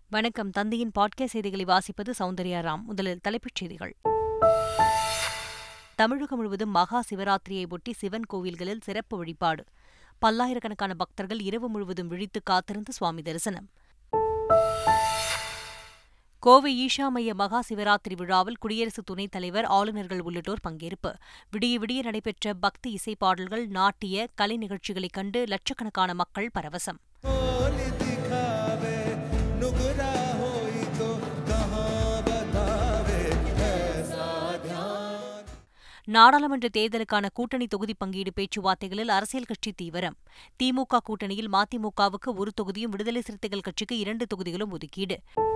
வணக்கம் தந்தையின் பாட்காஸ்ட் செய்திகளை வாசிப்பது சௌந்தர்யா ராம் முதலில் தலைப்புச் செய்திகள் தமிழகம் முழுவதும் மகா சிவராத்திரியை ஒட்டி சிவன் கோவில்களில் சிறப்பு வழிபாடு பல்லாயிரக்கணக்கான பக்தர்கள் இரவு முழுவதும் விழித்து காத்திருந்து சுவாமி தரிசனம் கோவை ஈஷா மைய மகா சிவராத்திரி விழாவில் குடியரசு துணைத் தலைவர் ஆளுநர்கள் உள்ளிட்டோர் பங்கேற்பு விடிய விடிய நடைபெற்ற பக்தி இசை பாடல்கள் நாட்டிய கலை நிகழ்ச்சிகளைக் கண்டு லட்சக்கணக்கான மக்கள் பரவசம் நாடாளுமன்ற தேர்தலுக்கான கூட்டணி தொகுதி பங்கீடு பேச்சுவார்த்தைகளில் அரசியல் கட்சி தீவிரம் திமுக கூட்டணியில் மதிமுகவுக்கு ஒரு தொகுதியும் விடுதலை சிறுத்தைகள் கட்சிக்கு இரண்டு தொகுதிகளும் ஒதுக்கீடு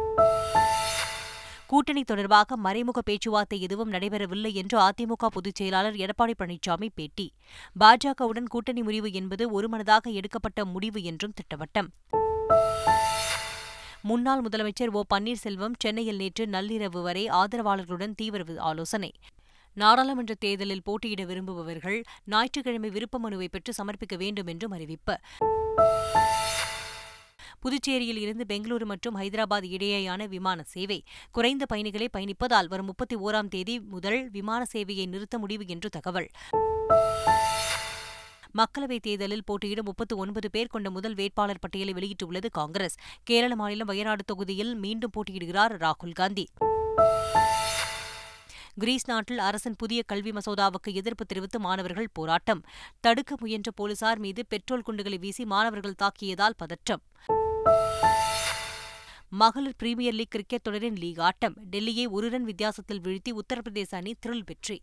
கூட்டணி தொடர்பாக மறைமுக பேச்சுவார்த்தை எதுவும் நடைபெறவில்லை என்று அதிமுக பொதுச் செயலாளர் எடப்பாடி பழனிசாமி பேட்டி பாஜகவுடன் கூட்டணி முறிவு என்பது ஒருமனதாக எடுக்கப்பட்ட முடிவு என்றும் திட்டவட்டம் முன்னாள் முதலமைச்சர் ஓ பன்னீர்செல்வம் சென்னையில் நேற்று நள்ளிரவு வரை ஆதரவாளர்களுடன் தீவிர ஆலோசனை நாடாளுமன்ற தேர்தலில் போட்டியிட விரும்புபவர்கள் ஞாயிற்றுக்கிழமை விருப்ப மனுவை பெற்று சமர்ப்பிக்க வேண்டும் என்றும் அறிவிப்பு புதுச்சேரியில் இருந்து பெங்களூரு மற்றும் ஹைதராபாத் இடையேயான விமான சேவை குறைந்த பயணிகளே பயணிப்பதால் வரும் முப்பத்தி ஓராம் தேதி முதல் விமான சேவையை நிறுத்த முடிவு என்று தகவல் மக்களவைத் தேர்தலில் போட்டியிடும் முப்பத்து ஒன்பது பேர் கொண்ட முதல் வேட்பாளர் பட்டியலை வெளியிட்டுள்ளது காங்கிரஸ் கேரள மாநிலம் வயநாடு தொகுதியில் மீண்டும் போட்டியிடுகிறார் ராகுல் காந்தி கிரீஸ் நாட்டில் அரசின் புதிய கல்வி மசோதாவுக்கு எதிர்ப்பு தெரிவித்து மாணவர்கள் போராட்டம் தடுக்க முயன்ற போலீசார் மீது பெட்ரோல் குண்டுகளை வீசி மாணவர்கள் தாக்கியதால் பதற்றம் மகளிர் பிரீமியர் லீக் கிரிக்கெட் தொடரின் லீக் ஆட்டம் டெல்லியை ஒரு ரன் வித்தியாசத்தில் வீழ்த்தி உத்தரப்பிரதேச அணி த்ரில் வெற்றி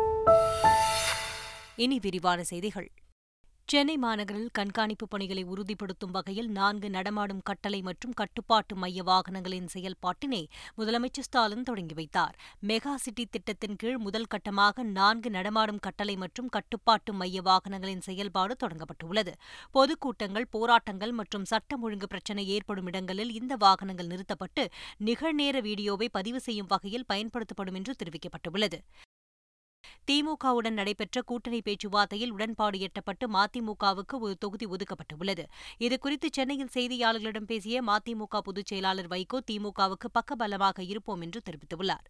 இனி விரிவான செய்திகள் சென்னை மாநகரில் கண்காணிப்பு பணிகளை உறுதிப்படுத்தும் வகையில் நான்கு நடமாடும் கட்டளை மற்றும் கட்டுப்பாட்டு மைய வாகனங்களின் செயல்பாட்டினை முதலமைச்சர் ஸ்டாலின் தொடங்கி வைத்தார் மெகா சிட்டி திட்டத்தின் கீழ் முதல் கட்டமாக நான்கு நடமாடும் கட்டளை மற்றும் கட்டுப்பாட்டு மைய வாகனங்களின் செயல்பாடு தொடங்கப்பட்டுள்ளது பொதுக்கூட்டங்கள் போராட்டங்கள் மற்றும் சட்டம் ஒழுங்கு பிரச்சினை ஏற்படும் இடங்களில் இந்த வாகனங்கள் நிறுத்தப்பட்டு நிகழ்நேர வீடியோவை பதிவு செய்யும் வகையில் பயன்படுத்தப்படும் என்று தெரிவிக்கப்பட்டுள்ளது திமுகவுடன் நடைபெற்ற கூட்டணி பேச்சுவார்த்தையில் உடன்பாடு எட்டப்பட்டு மதிமுகவுக்கு ஒரு தொகுதி ஒதுக்கப்பட்டுள்ளது இதுகுறித்து சென்னையில் செய்தியாளர்களிடம் பேசிய மதிமுக பொதுச் செயலாளர் வைகோ திமுகவுக்கு பக்கபலமாக இருப்போம் என்று தெரிவித்துள்ளார்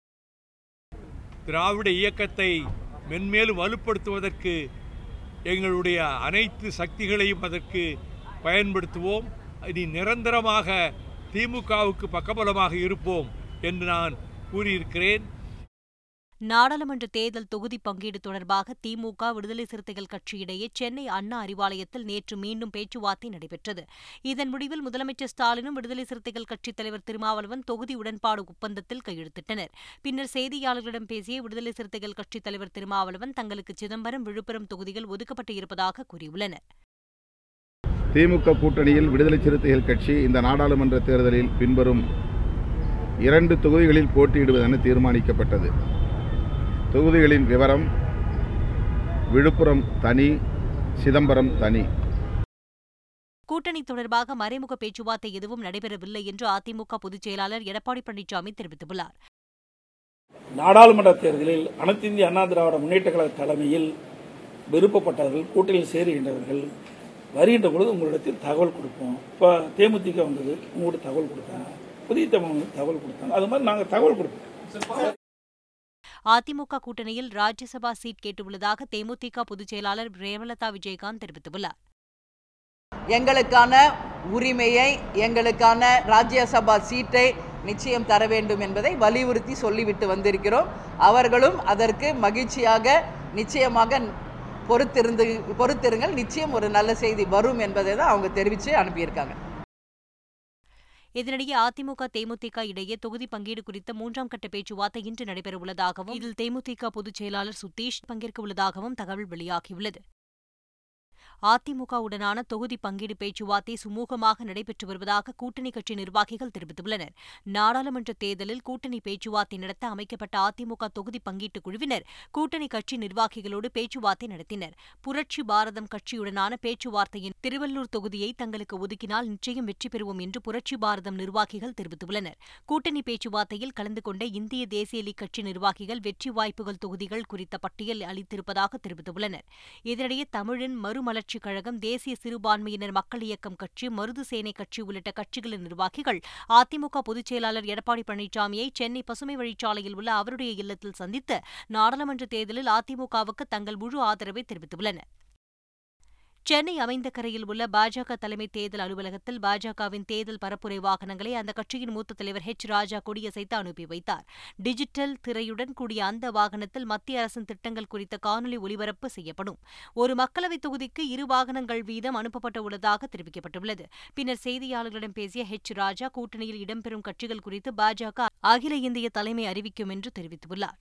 திராவிட இயக்கத்தை மென்மேலும் வலுப்படுத்துவதற்கு எங்களுடைய அனைத்து சக்திகளையும் அதற்கு பயன்படுத்துவோம் இனி நிரந்தரமாக திமுகவுக்கு பக்கபலமாக இருப்போம் என்று நான் கூறியிருக்கிறேன் நாடாளுமன்ற தேர்தல் தொகுதி பங்கீடு தொடர்பாக திமுக விடுதலை சிறுத்தைகள் கட்சியிடையே சென்னை அண்ணா அறிவாலயத்தில் நேற்று மீண்டும் பேச்சுவார்த்தை நடைபெற்றது இதன் முடிவில் முதலமைச்சர் ஸ்டாலினும் விடுதலை சிறுத்தைகள் கட்சித் தலைவர் திருமாவளவன் தொகுதி உடன்பாடு ஒப்பந்தத்தில் கையெழுத்திட்டனர் பின்னர் செய்தியாளர்களிடம் பேசிய விடுதலை சிறுத்தைகள் கட்சித் தலைவர் திருமாவளவன் தங்களுக்கு சிதம்பரம் விழுப்புரம் தொகுதிகள் ஒதுக்கப்பட்டு இருப்பதாக கூறியுள்ளனர் திமுக கூட்டணியில் விடுதலை சிறுத்தைகள் கட்சி இந்த நாடாளுமன்ற தேர்தலில் பின்வரும் இரண்டு தொகுதிகளில் போட்டியிடுவதென தீர்மானிக்கப்பட்டது தொகுதிகளின் விவரம் விழுப்புரம் தனி சிதம்பரம் தனி கூட்டணி தொடர்பாக மறைமுக பேச்சுவார்த்தை எதுவும் நடைபெறவில்லை என்று அதிமுக பொதுச் செயலாளர் எடப்பாடி பழனிசாமி தெரிவித்துள்ளார் நாடாளுமன்ற தேர்தலில் அனைத்து இந்திய அண்ணா திராவிட முன்னேற்ற கழக தலைமையில் விருப்பப்பட்டவர்கள் கூட்டணியில் சேருகின்றவர்கள் வருகின்ற பொழுது உங்களிடத்தில் தகவல் கொடுப்போம் இப்போ தேமுதிக வந்தது உங்கள்கிட்ட தகவல் கொடுத்தாங்க புதிய தமிழ் தகவல் கொடுத்தாங்க அது மாதிரி நாங்கள் தகவல் கொடுப்போம் அதிமுக கூட்டணியில் ராஜ்யசபா சீட் கேட்டுள்ளதாக தேமுதிக பொதுச் செயலாளர் பிரேமலதா விஜயகாந்த் தெரிவித்துள்ளார் எங்களுக்கான உரிமையை எங்களுக்கான ராஜ்யசபா சீட்டை நிச்சயம் தர வேண்டும் என்பதை வலியுறுத்தி சொல்லிவிட்டு வந்திருக்கிறோம் அவர்களும் அதற்கு மகிழ்ச்சியாக நிச்சயமாக பொறுத்திருந்து பொறுத்திருங்கள் நிச்சயம் ஒரு நல்ல செய்தி வரும் என்பதை தான் அவங்க தெரிவித்து அனுப்பியிருக்காங்க இதனிடையே அதிமுக தேமுதிக இடையே தொகுதி பங்கீடு குறித்த மூன்றாம் கட்ட பேச்சுவார்த்தை இன்று நடைபெறவுள்ளதாகவும் இதில் தேமுதிக பொதுச் செயலாளர் சுத்தீஷ் பங்கேற்க உள்ளதாகவும் தகவல் வெளியாகியுள்ளது அதிமுகவுடனான தொகுதி பங்கீடு பேச்சுவார்த்தை சுமூகமாக நடைபெற்று வருவதாக கூட்டணி கட்சி நிர்வாகிகள் தெரிவித்துள்ளனர் நாடாளுமன்ற தேர்தலில் கூட்டணி பேச்சுவார்த்தை நடத்த அமைக்கப்பட்ட அதிமுக தொகுதி பங்கீட்டு குழுவினர் கூட்டணி கட்சி நிர்வாகிகளோடு பேச்சுவார்த்தை நடத்தினர் புரட்சி பாரதம் கட்சியுடனான பேச்சுவார்த்தையின் திருவள்ளூர் தொகுதியை தங்களுக்கு ஒதுக்கினால் நிச்சயம் வெற்றி பெறுவோம் என்று புரட்சி பாரதம் நிர்வாகிகள் தெரிவித்துள்ளனர் கூட்டணி பேச்சுவார்த்தையில் கலந்து கொண்ட இந்திய தேசிய லீக் கட்சி நிர்வாகிகள் வெற்றி வாய்ப்புகள் தொகுதிகள் குறித்த பட்டியல் அளித்திருப்பதாக தெரிவித்துள்ளனர் இதனிடையே தமிழின் மறுமலர் வளர்ச்சிக் கழகம் தேசிய சிறுபான்மையினர் மக்கள் இயக்கம் கட்சி மருது சேனை கட்சி உள்ளிட்ட கட்சிகளின் நிர்வாகிகள் அதிமுக பொதுச் செயலாளர் எடப்பாடி பழனிசாமியை சென்னை பசுமை வழிச்சாலையில் உள்ள அவருடைய இல்லத்தில் சந்தித்து நாடாளுமன்ற தேர்தலில் அதிமுகவுக்கு தங்கள் முழு ஆதரவை தெரிவித்துள்ளனர் சென்னை அமைந்தகரையில் உள்ள பாஜக தலைமை தேர்தல் அலுவலகத்தில் பாஜகவின் தேர்தல் பரப்புரை வாகனங்களை அந்த கட்சியின் மூத்த தலைவர் ஹெச் ராஜா கொடியசைத்து அனுப்பி வைத்தார் டிஜிட்டல் திரையுடன் கூடிய அந்த வாகனத்தில் மத்திய அரசின் திட்டங்கள் குறித்த காணொலி ஒளிபரப்பு செய்யப்படும் ஒரு மக்களவைத் தொகுதிக்கு இரு வாகனங்கள் வீதம் அனுப்பப்பட உள்ளதாக தெரிவிக்கப்பட்டுள்ளது பின்னர் செய்தியாளர்களிடம் பேசிய ஹெச் ராஜா கூட்டணியில் இடம்பெறும் கட்சிகள் குறித்து பாஜக அகில இந்திய தலைமை அறிவிக்கும் என்று தெரிவித்துள்ளார்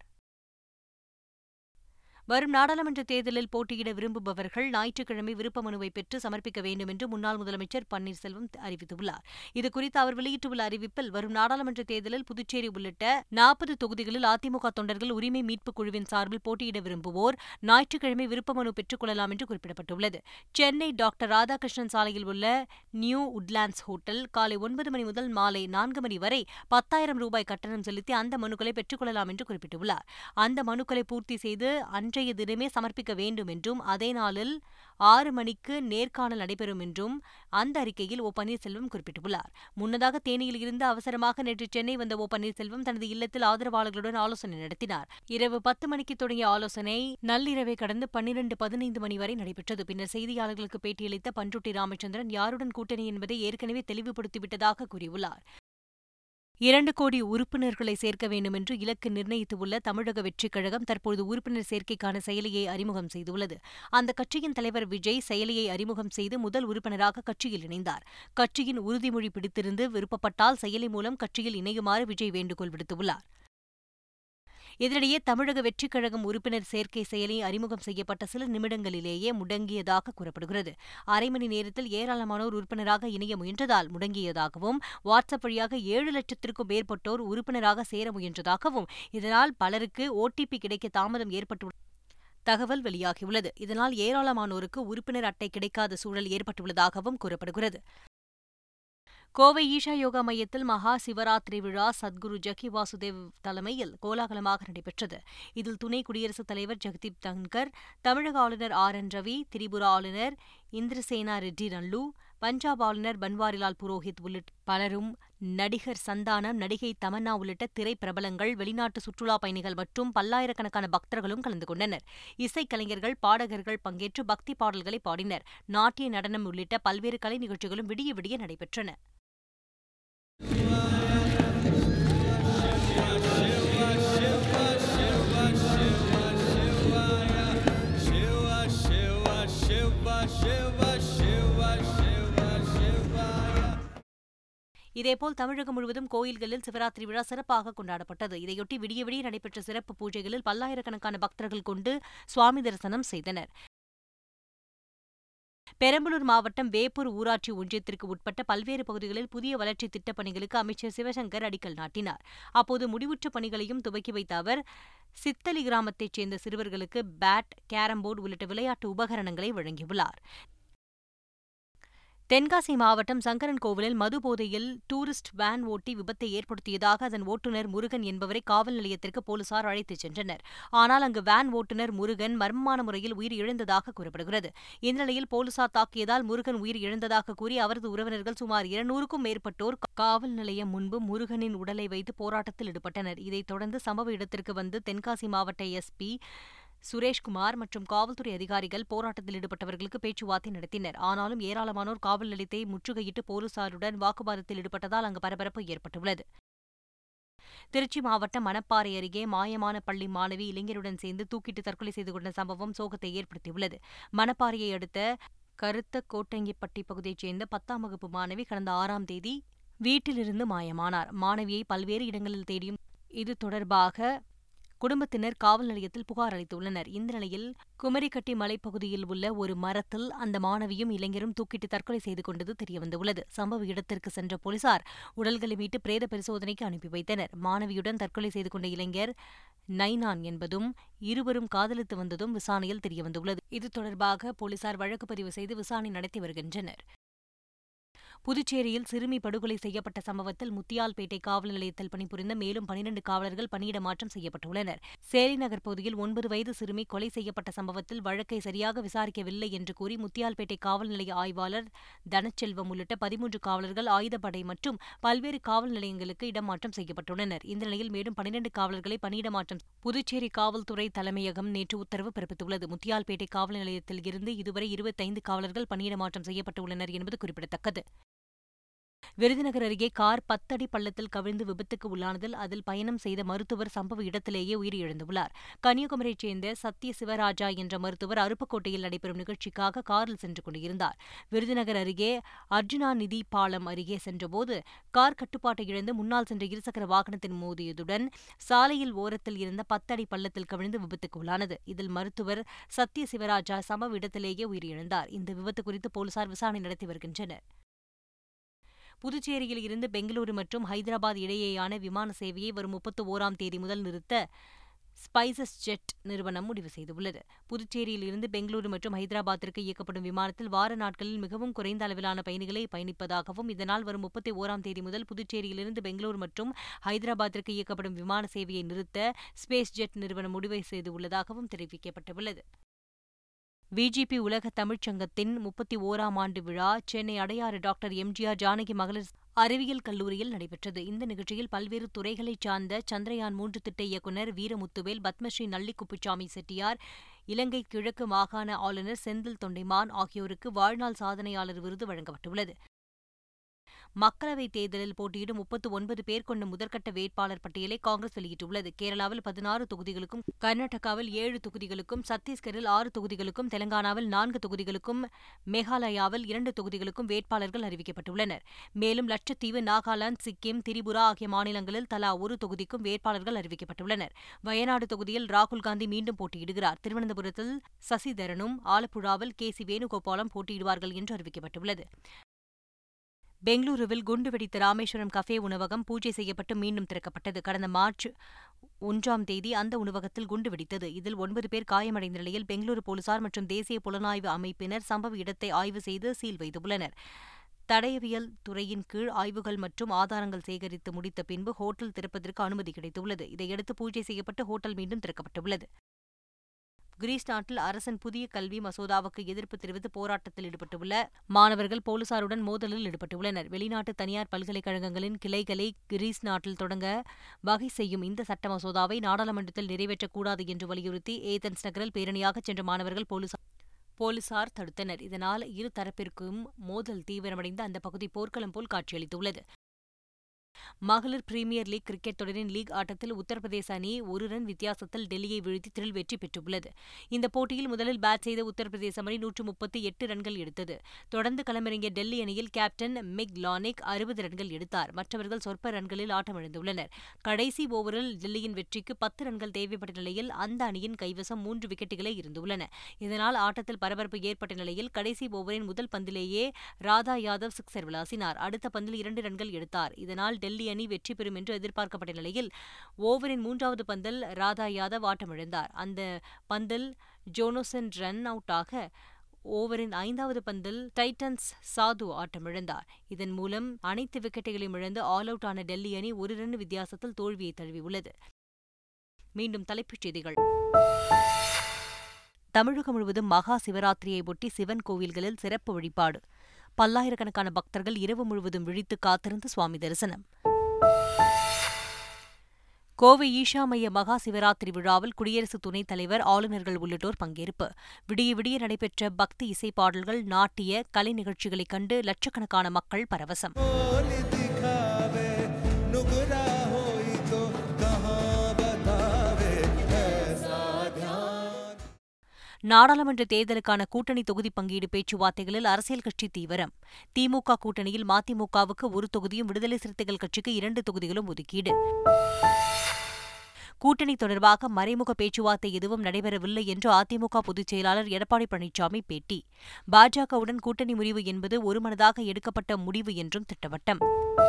வரும் நாடாளுமன்ற தேர்தலில் போட்டியிட விரும்புபவர்கள் ஞாயிற்றுக்கிழமை விருப்ப மனுவை பெற்று சமர்ப்பிக்க வேண்டும் என்று முன்னாள் முதலமைச்சர் பன்னீர்செல்வம் அறிவித்துள்ளார் இதுகுறித்து அவர் வெளியிட்டுள்ள அறிவிப்பில் வரும் நாடாளுமன்ற தேர்தலில் புதுச்சேரி உள்ளிட்ட நாற்பது தொகுதிகளில் அதிமுக தொண்டர்கள் உரிமை மீட்புக் குழுவின் சார்பில் போட்டியிட விரும்புவோர் ஞாயிற்றுக்கிழமை விருப்ப மனு பெற்றுக் கொள்ளலாம் என்று குறிப்பிடப்பட்டுள்ளது சென்னை டாக்டர் ராதாகிருஷ்ணன் சாலையில் உள்ள நியூ உட்லாண்ட்ஸ் ஹோட்டல் காலை ஒன்பது மணி முதல் மாலை நான்கு மணி வரை பத்தாயிரம் ரூபாய் கட்டணம் செலுத்தி அந்த மனுக்களை பெற்றுக் கொள்ளலாம் என்று குறிப்பிட்டுள்ளார் அந்த மனுக்களை பூர்த்தி செய்து அன்றைய தினமே சமர்ப்பிக்க வேண்டும் என்றும் அதே நாளில் ஆறு மணிக்கு நேர்காணல் நடைபெறும் என்றும் அந்த அறிக்கையில் ஓ பன்னீர்செல்வம் குறிப்பிட்டுள்ளார் முன்னதாக தேனியில் இருந்து அவசரமாக நேற்று சென்னை வந்த ஓ பன்னீர்செல்வம் தனது இல்லத்தில் ஆதரவாளர்களுடன் ஆலோசனை நடத்தினார் இரவு பத்து மணிக்கு தொடங்கிய ஆலோசனை நள்ளிரவை கடந்து பன்னிரண்டு பதினைந்து மணி வரை நடைபெற்றது பின்னர் செய்தியாளர்களுக்கு பேட்டியளித்த பன்ருட்டி ராமச்சந்திரன் யாருடன் கூட்டணி என்பதை ஏற்கனவே தெளிவுபடுத்திவிட்டதாக கூறியுள்ளார் இரண்டு கோடி உறுப்பினர்களை சேர்க்க வேண்டும் என்று இலக்கு நிர்ணயித்துள்ள தமிழக வெற்றிக் கழகம் தற்போது உறுப்பினர் சேர்க்கைக்கான செயலியை அறிமுகம் செய்துள்ளது அந்த கட்சியின் தலைவர் விஜய் செயலியை அறிமுகம் செய்து முதல் உறுப்பினராக கட்சியில் இணைந்தார் கட்சியின் உறுதிமொழி பிடித்திருந்து விருப்பப்பட்டால் செயலி மூலம் கட்சியில் இணையுமாறு விஜய் வேண்டுகோள் விடுத்துள்ளார் இதனிடையே தமிழக வெற்றிக் கழகம் உறுப்பினர் சேர்க்கை செயலி அறிமுகம் செய்யப்பட்ட சில நிமிடங்களிலேயே முடங்கியதாக கூறப்படுகிறது அரை மணி நேரத்தில் ஏராளமானோர் உறுப்பினராக இணைய முயன்றதால் முடங்கியதாகவும் வாட்ஸ்அப் வழியாக ஏழு லட்சத்திற்கும் மேற்பட்டோர் உறுப்பினராக சேர முயன்றதாகவும் இதனால் பலருக்கு ஓடிபி கிடைக்க தாமதம் ஏற்பட்டு தகவல் வெளியாகியுள்ளது இதனால் ஏராளமானோருக்கு உறுப்பினர் அட்டை கிடைக்காத சூழல் ஏற்பட்டுள்ளதாகவும் கூறப்படுகிறது கோவை ஈஷா யோகா மையத்தில் மகா சிவராத்திரி விழா சத்குரு ஜக்கி வாசுதேவ் தலைமையில் கோலாகலமாக நடைபெற்றது இதில் துணை குடியரசுத் தலைவர் ஜெகதீப் தன்கர் தமிழக ஆளுநர் ஆர் என் ரவி திரிபுரா ஆளுநர் இந்திரசேனா ரெட்டி நல்லு பஞ்சாப் ஆளுநர் பன்வாரிலால் புரோஹித் உள்ளிட்ட பலரும் நடிகர் சந்தானம் நடிகை தமன்னா உள்ளிட்ட திரைப்பிரபலங்கள் வெளிநாட்டு சுற்றுலாப் பயணிகள் மற்றும் பல்லாயிரக்கணக்கான பக்தர்களும் கலந்து கொண்டனர் இசைக்கலைஞர்கள் பாடகர்கள் பங்கேற்று பக்தி பாடல்களை பாடினர் நாட்டிய நடனம் உள்ளிட்ட பல்வேறு கலை நிகழ்ச்சிகளும் விடிய விடிய நடைபெற்றன இதேபோல் தமிழகம் முழுவதும் கோயில்களில் சிவராத்திரி விழா சிறப்பாக கொண்டாடப்பட்டது இதையொட்டி விடிய விடிய நடைபெற்ற சிறப்பு பூஜைகளில் பல்லாயிரக்கணக்கான பக்தர்கள் கொண்டு சுவாமி தரிசனம் செய்தனர் பெரம்பலூர் மாவட்டம் வேப்பூர் ஊராட்சி ஒன்றியத்திற்கு உட்பட்ட பல்வேறு பகுதிகளில் புதிய வளர்ச்சி திட்டப் பணிகளுக்கு அமைச்சர் சிவசங்கர் அடிக்கல் நாட்டினார் அப்போது முடிவுற்ற பணிகளையும் துவக்கி வைத்த அவர் சித்தலி கிராமத்தைச் சேர்ந்த சிறுவர்களுக்கு பேட் கேரம் போர்டு உள்ளிட்ட விளையாட்டு உபகரணங்களை வழங்கியுள்ளார் தென்காசி மாவட்டம் சங்கரன் கோவிலில் மது போதையில் டூரிஸ்ட் வேன் ஓட்டி விபத்தை ஏற்படுத்தியதாக அதன் ஓட்டுநர் முருகன் என்பவரை காவல் நிலையத்திற்கு போலீசார் அழைத்துச் சென்றனர் ஆனால் அங்கு வேன் ஓட்டுநர் முருகன் மர்மமான முறையில் உயிர் இழந்ததாக கூறப்படுகிறது இந்நிலையில் போலீசார் தாக்கியதால் முருகன் உயிர் இழந்ததாக கூறி அவரது உறவினர்கள் சுமார் இருநூறுக்கும் மேற்பட்டோர் காவல் நிலையம் முன்பு முருகனின் உடலை வைத்து போராட்டத்தில் ஈடுபட்டனர் இதைத் தொடர்ந்து சம்பவ இடத்திற்கு வந்து தென்காசி மாவட்ட எஸ்பி சுரேஷ்குமார் மற்றும் காவல்துறை அதிகாரிகள் போராட்டத்தில் ஈடுபட்டவர்களுக்கு பேச்சுவார்த்தை நடத்தினர் ஆனாலும் ஏராளமானோர் காவல் நிலையத்தை முற்றுகையிட்டு போலீசாருடன் வாக்குவாதத்தில் ஈடுபட்டதால் அங்கு பரபரப்பு ஏற்பட்டுள்ளது திருச்சி மாவட்டம் மணப்பாறை அருகே மாயமான பள்ளி மாணவி இளைஞருடன் சேர்ந்து தூக்கிட்டு தற்கொலை செய்து கொண்ட சம்பவம் சோகத்தை ஏற்படுத்தியுள்ளது மணப்பாறையை அடுத்த கருத்த கோட்டங்கிப்பட்டி பகுதியைச் சேர்ந்த பத்தாம் வகுப்பு மாணவி கடந்த ஆறாம் தேதி வீட்டிலிருந்து மாயமானார் மாணவியை பல்வேறு இடங்களில் தேடியும் இது தொடர்பாக குடும்பத்தினர் காவல் நிலையத்தில் புகார் அளித்துள்ளனர் இந்த நிலையில் குமரிக்கட்டி மலைப்பகுதியில் உள்ள ஒரு மரத்தில் அந்த மாணவியும் இளைஞரும் தூக்கிட்டு தற்கொலை செய்து கொண்டது தெரியவந்துள்ளது சம்பவ இடத்திற்கு சென்ற போலீசார் உடல்களை மீட்டு பிரேத பரிசோதனைக்கு அனுப்பி வைத்தனர் மாணவியுடன் தற்கொலை செய்து கொண்ட இளைஞர் நைனான் என்பதும் இருவரும் காதலித்து வந்ததும் விசாரணையில் தெரியவந்துள்ளது இது தொடர்பாக போலீசார் வழக்கு பதிவு செய்து விசாரணை நடத்தி வருகின்றனர் புதுச்சேரியில் சிறுமி படுகொலை செய்யப்பட்ட சம்பவத்தில் முத்தியால்பேட்டை காவல் நிலையத்தில் பணிபுரிந்த மேலும் பனிரண்டு காவலர்கள் பணியிட மாற்றம் செய்யப்பட்டுள்ளனர் சேலிநகர் பகுதியில் ஒன்பது வயது சிறுமி கொலை செய்யப்பட்ட சம்பவத்தில் வழக்கை சரியாக விசாரிக்கவில்லை என்று கூறி முத்தியால்பேட்டை காவல் நிலைய ஆய்வாளர் தனச்செல்வம் உள்ளிட்ட பதிமூன்று காவலர்கள் ஆயுதப்படை மற்றும் பல்வேறு காவல் நிலையங்களுக்கு இடமாற்றம் செய்யப்பட்டுள்ளனர் இந்த நிலையில் மேலும் பனிரண்டு காவலர்களை பணியிட மாற்றம் புதுச்சேரி காவல்துறை தலைமையகம் நேற்று உத்தரவு பிறப்பித்துள்ளது முத்தியால்பேட்டை காவல் நிலையத்தில் இருந்து இதுவரை இருபத்தைந்து காவலர்கள் பணியிட மாற்றம் செய்யப்பட்டுள்ளனர் என்பது குறிப்பிடத்தக்கது விருதுநகர் அருகே கார் பத்தடி பள்ளத்தில் கவிழ்ந்து விபத்துக்கு உள்ளானதில் அதில் பயணம் செய்த மருத்துவர் சம்பவ இடத்திலேயே உயிரிழந்துள்ளார் கன்னியாகுமரியைச் சேர்ந்த சத்ய சிவராஜா என்ற மருத்துவர் அருப்புக்கோட்டையில் நடைபெறும் நிகழ்ச்சிக்காக காரில் சென்று கொண்டிருந்தார் விருதுநகர் அருகே அர்ஜுனா நிதி பாலம் அருகே சென்றபோது கார் கட்டுப்பாட்டை இழந்து முன்னால் சென்ற இருசக்கர வாகனத்தின் மோதியதுடன் சாலையில் ஓரத்தில் இருந்த பத்தடி பள்ளத்தில் கவிழ்ந்து விபத்துக்கு உள்ளானது இதில் மருத்துவர் சத்ய சிவராஜா சம்பவ இடத்திலேயே உயிரிழந்தார் இந்த விபத்து குறித்து போலீசார் விசாரணை நடத்தி வருகின்றனர் புதுச்சேரியில் இருந்து பெங்களூரு மற்றும் ஹைதராபாத் இடையேயான விமான சேவையை வரும் முப்பத்து ஓராம் தேதி முதல் நிறுத்த ஸ்பைசஸ் ஜெட் நிறுவனம் முடிவு செய்துள்ளது புதுச்சேரியில் இருந்து பெங்களூரு மற்றும் ஹைதராபாத்திற்கு இயக்கப்படும் விமானத்தில் வார நாட்களில் மிகவும் குறைந்த அளவிலான பயணிகளே பயணிப்பதாகவும் இதனால் வரும் முப்பத்தி ஓராம் தேதி முதல் புதுச்சேரியிலிருந்து பெங்களூரு மற்றும் ஹைதராபாத்திற்கு இயக்கப்படும் விமான சேவையை நிறுத்த ஸ்பேஸ் ஜெட் நிறுவனம் முடிவு செய்துள்ளதாகவும் தெரிவிக்கப்பட்டுள்ளது பிஜேபி உலக தமிழ்ச்சங்கத்தின் முப்பத்தி ஓராம் ஆண்டு விழா சென்னை அடையாறு டாக்டர் எம்ஜிஆர் ஜானகி மகளிர் அறிவியல் கல்லூரியில் நடைபெற்றது இந்த நிகழ்ச்சியில் பல்வேறு துறைகளைச் சார்ந்த சந்திரயான் மூன்று திட்ட இயக்குநர் வீரமுத்துவேல் பத்மஸ்ரீ நல்லிக்குப்புச்சாமி செட்டியார் இலங்கை கிழக்கு மாகாண ஆளுநர் செந்தில் தொண்டைமான் ஆகியோருக்கு வாழ்நாள் சாதனையாளர் விருது வழங்கப்பட்டுள்ளது மக்களவைத் தேர்தலில் போட்டியிடும் முப்பத்து ஒன்பது பேர் கொண்ட முதற்கட்ட வேட்பாளர் பட்டியலை காங்கிரஸ் வெளியிட்டுள்ளது கேரளாவில் பதினாறு தொகுதிகளுக்கும் கர்நாடகாவில் ஏழு தொகுதிகளுக்கும் சத்தீஸ்கரில் ஆறு தொகுதிகளுக்கும் தெலங்கானாவில் நான்கு தொகுதிகளுக்கும் மேகாலயாவில் இரண்டு தொகுதிகளுக்கும் வேட்பாளர்கள் அறிவிக்கப்பட்டுள்ளனர் மேலும் லட்சத்தீவு நாகாலாந்து சிக்கிம் திரிபுரா ஆகிய மாநிலங்களில் தலா ஒரு தொகுதிக்கும் வேட்பாளர்கள் அறிவிக்கப்பட்டுள்ளனர் வயநாடு தொகுதியில் ராகுல் காந்தி மீண்டும் போட்டியிடுகிறார் திருவனந்தபுரத்தில் சசிதரனும் ஆலப்புழாவில் கே சி வேணுகோபாலும் போட்டியிடுவார்கள் என்று அறிவிக்கப்பட்டுள்ளது பெங்களூருவில் குண்டு வெடித்த ராமேஸ்வரம் கஃபே உணவகம் பூஜை செய்யப்பட்டு மீண்டும் திறக்கப்பட்டது கடந்த மார்ச் ஒன்றாம் தேதி அந்த உணவகத்தில் குண்டு வெடித்தது இதில் ஒன்பது பேர் காயமடைந்த நிலையில் பெங்களூரு போலீசார் மற்றும் தேசிய புலனாய்வு அமைப்பினர் சம்பவ இடத்தை ஆய்வு செய்து சீல் வைத்துள்ளனர் தடயவியல் துறையின் கீழ் ஆய்வுகள் மற்றும் ஆதாரங்கள் சேகரித்து முடித்த பின்பு ஹோட்டல் திறப்பதற்கு அனுமதி கிடைத்துள்ளது இதையடுத்து பூஜை செய்யப்பட்டு ஹோட்டல் மீண்டும் திறக்கப்பட்டுள்ளது கிரீஸ் நாட்டில் அரசின் புதிய கல்வி மசோதாவுக்கு எதிர்ப்பு தெரிவித்து போராட்டத்தில் ஈடுபட்டுள்ள மாணவர்கள் போலீசாருடன் மோதலில் ஈடுபட்டுள்ளனர் வெளிநாட்டு தனியார் பல்கலைக்கழகங்களின் கிளைகளை கிரீஸ் நாட்டில் தொடங்க வகை செய்யும் இந்த சட்ட மசோதாவை நாடாளுமன்றத்தில் நிறைவேற்றக்கூடாது என்று வலியுறுத்தி ஏதென்ஸ் நகரில் பேரணியாகச் சென்ற மாணவர்கள் போலீசார் போலீசார் தடுத்தனர் இதனால் இரு தரப்பிற்கும் மோதல் தீவிரமடைந்து அந்த பகுதி போர்க்களம் போல் காட்சியளித்துள்ளது மகளிர் பிரீமியர் லீக் கிரிக்கெட் தொடரின் லீக் ஆட்டத்தில் உத்தரப்பிரதேச அணி ஒரு ரன் வித்தியாசத்தில் டெல்லியை வீழ்த்தி த்ரில் வெற்றி பெற்றுள்ளது இந்த போட்டியில் முதலில் பேட் செய்த உத்தரப்பிரதேச அணி நூற்று முப்பத்தி எட்டு ரன்கள் எடுத்தது தொடர்ந்து களமிறங்கிய டெல்லி அணியில் கேப்டன் மிக் லானிக் அறுபது ரன்கள் எடுத்தார் மற்றவர்கள் சொற்ப ரன்களில் ஆட்டமிழந்துள்ளனர் கடைசி ஓவரில் டெல்லியின் வெற்றிக்கு பத்து ரன்கள் தேவைப்பட்ட நிலையில் அந்த அணியின் கைவசம் மூன்று விக்கெட்டுகளே இருந்துள்ளன இதனால் ஆட்டத்தில் பரபரப்பு ஏற்பட்ட நிலையில் கடைசி ஓவரின் முதல் பந்திலேயே ராதா யாதவ் சிக்ஸர் விளாசினார் அடுத்த பந்தில் இரண்டு ரன்கள் எடுத்தார் இதனால் டெல்லி அணி வெற்றி பெறும் என்று எதிர்பார்க்கப்பட்ட நிலையில் ஓவரின் மூன்றாவது பந்தில் ராதா யாதவ் ஆட்டமிழந்தார் அந்த பந்தில் ஜோனோசன் ரன் அவுட் ஆக ஓவரின் ஐந்தாவது பந்தில் டைட்டன்ஸ் சாது ஆட்டமிழந்தார் இதன் மூலம் அனைத்து விக்கெட்டுகளையும் இழந்து ஆல் அவுட் ஆன டெல்லி அணி ஒரு ரன் வித்தியாசத்தில் தோல்வியை தழுவியுள்ளது மீண்டும் தலைப்புச் செய்திகள் தமிழகம் முழுவதும் மகா சிவராத்திரியை ஒட்டி சிவன் கோவில்களில் சிறப்பு வழிபாடு பல்லாயிரக்கணக்கான பக்தர்கள் இரவு முழுவதும் விழித்து காத்திருந்து சுவாமி தரிசனம் கோவை ஈஷா மைய மகா சிவராத்திரி விழாவில் குடியரசு துணைத் தலைவர் ஆளுநர்கள் உள்ளிட்டோர் பங்கேற்பு விடிய விடிய நடைபெற்ற பக்தி இசை பாடல்கள் நாட்டிய கலை நிகழ்ச்சிகளைக் கண்டு லட்சக்கணக்கான மக்கள் பரவசம் நாடாளுமன்ற தேர்தலுக்கான கூட்டணி தொகுதி பங்கீடு பேச்சுவார்த்தைகளில் அரசியல் கட்சி தீவிரம் திமுக கூட்டணியில் மதிமுகவுக்கு ஒரு தொகுதியும் விடுதலை சிறுத்தைகள் கட்சிக்கு இரண்டு தொகுதிகளும் ஒதுக்கீடு கூட்டணி தொடர்பாக மறைமுக பேச்சுவார்த்தை எதுவும் நடைபெறவில்லை என்று அதிமுக பொதுச் செயலாளர் எடப்பாடி பழனிசாமி பேட்டி பாஜகவுடன் கூட்டணி முடிவு என்பது ஒருமனதாக எடுக்கப்பட்ட முடிவு என்றும் திட்டவட்டம்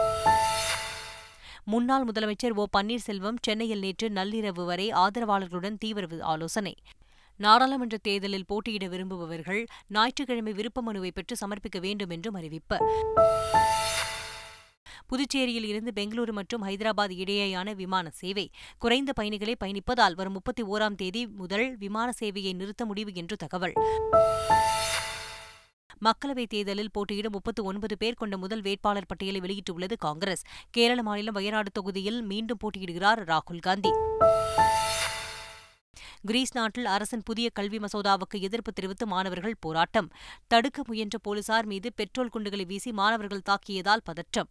முன்னாள் முதலமைச்சர் ஓ பன்னீர்செல்வம் சென்னையில் நேற்று நள்ளிரவு வரை ஆதரவாளர்களுடன் தீவிர ஆலோசனை நாடாளுமன்ற தேர்தலில் போட்டியிட விரும்புபவர்கள் ஞாயிற்றுக்கிழமை விருப்ப மனுவை பெற்று சமர்ப்பிக்க வேண்டும் என்றும் அறிவிப்பு புதுச்சேரியில் இருந்து பெங்களூரு மற்றும் ஹைதராபாத் இடையேயான விமான சேவை குறைந்த பயணிகளே பயணிப்பதால் வரும் முப்பத்தி ஓராம் தேதி முதல் விமான சேவையை நிறுத்த முடிவு என்று தகவல் மக்களவைத் தேர்தலில் போட்டியிடும் முப்பத்து ஒன்பது பேர் கொண்ட முதல் வேட்பாளர் பட்டியலை வெளியிட்டுள்ளது காங்கிரஸ் கேரள மாநிலம் வயநாடு தொகுதியில் மீண்டும் போட்டியிடுகிறார் ராகுல் காந்தி கிரீஸ் நாட்டில் அரசின் புதிய கல்வி மசோதாவுக்கு எதிர்ப்பு தெரிவித்து மாணவர்கள் போராட்டம் தடுக்க முயன்ற போலீசார் மீது பெட்ரோல் குண்டுகளை வீசி மாணவர்கள் தாக்கியதால் பதற்றம்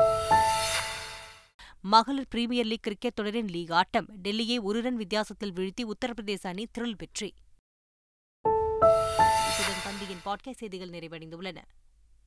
மகளிர் பிரீமியர் லீக் கிரிக்கெட் தொடரின் லீக் ஆட்டம் டெல்லியை ஒரு ரன் வித்தியாசத்தில் வீழ்த்தி உத்தரப்பிரதேச அணி த்ரில் வெற்றி இத்துடன் தந்தியின் பாட்காஸ்ட் செய்திகள் நிறைவடைந்துள்ளன